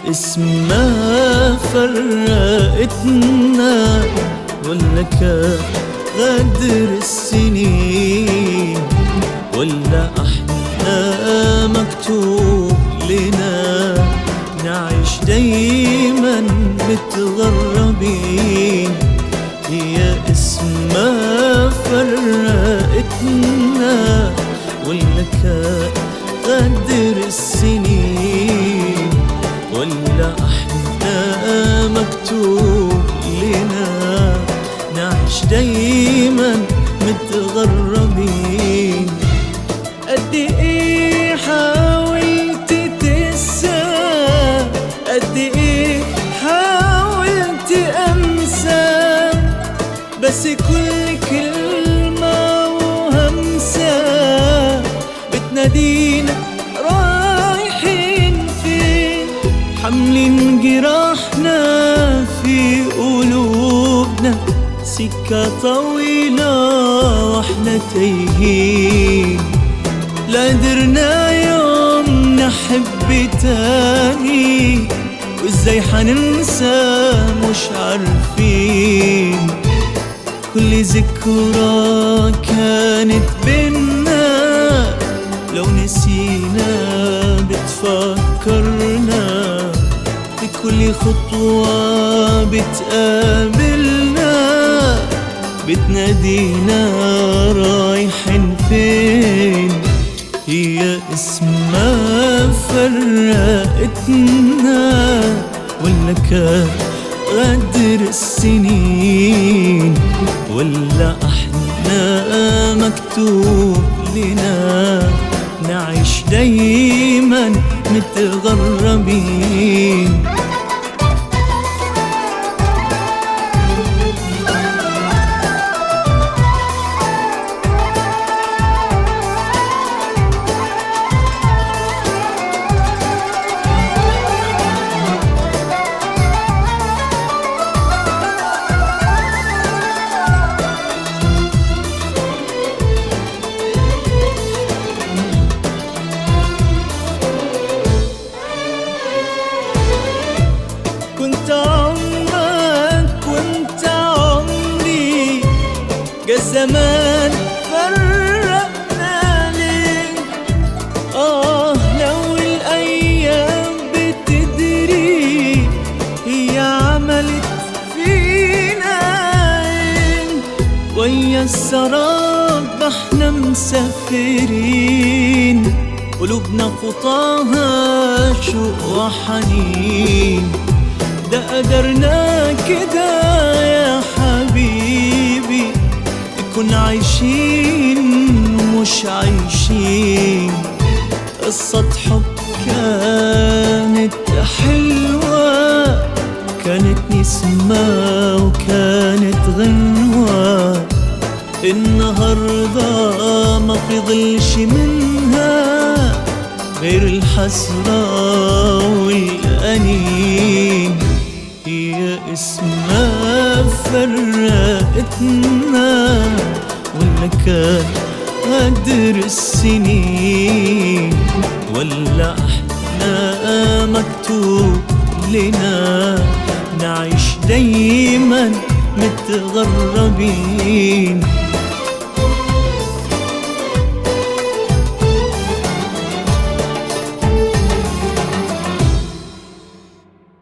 اسمها فرقتنا ولا كان غدر السنين ولا احنا مكتوب لنا نعيش دايما متغربين هي اسمها فرقتنا ولا كان غدر السنين ولا احنا مكتوب لنا نعيش دايما متغربين قد ايه حاولت تنسى قد ايه حاولت انسى بس كل كلمة وهمسة بتنادينا رايحين فين حاملين جراحنا في قلوبنا سكة طويلة واحنا تايهين لا قدرنا يوم نحب تاني وازاي حننسى مش عارفين كل ذكرى كانت بينا لو نسينا بتفكرنا بكل خطوة بتقابلنا بتنادينا رايحين فين هي اسمها فرقتنا ولا كان غدر السنين ولا احنا مكتوب لنا نعيش دايما متغربين كنت عمرك وانت عمري جا زمان فرقنا ليه اه لو الايام بتدري هي عملت فينا ايه ويا السراب احنا مسافرين قلوبنا خطاها شوق وحنين ده قدرنا كده يا حبيبي نكون عايشين مش عايشين قصة حب كانت حلوة كانت نسمة وكانت غنوة النهاردة ما فضلش منها غير الحسرة والأنين هي اسمها فرقتنا ولا كان غدر السنين ولا احنا مكتوب لنا نعيش دايما متغربين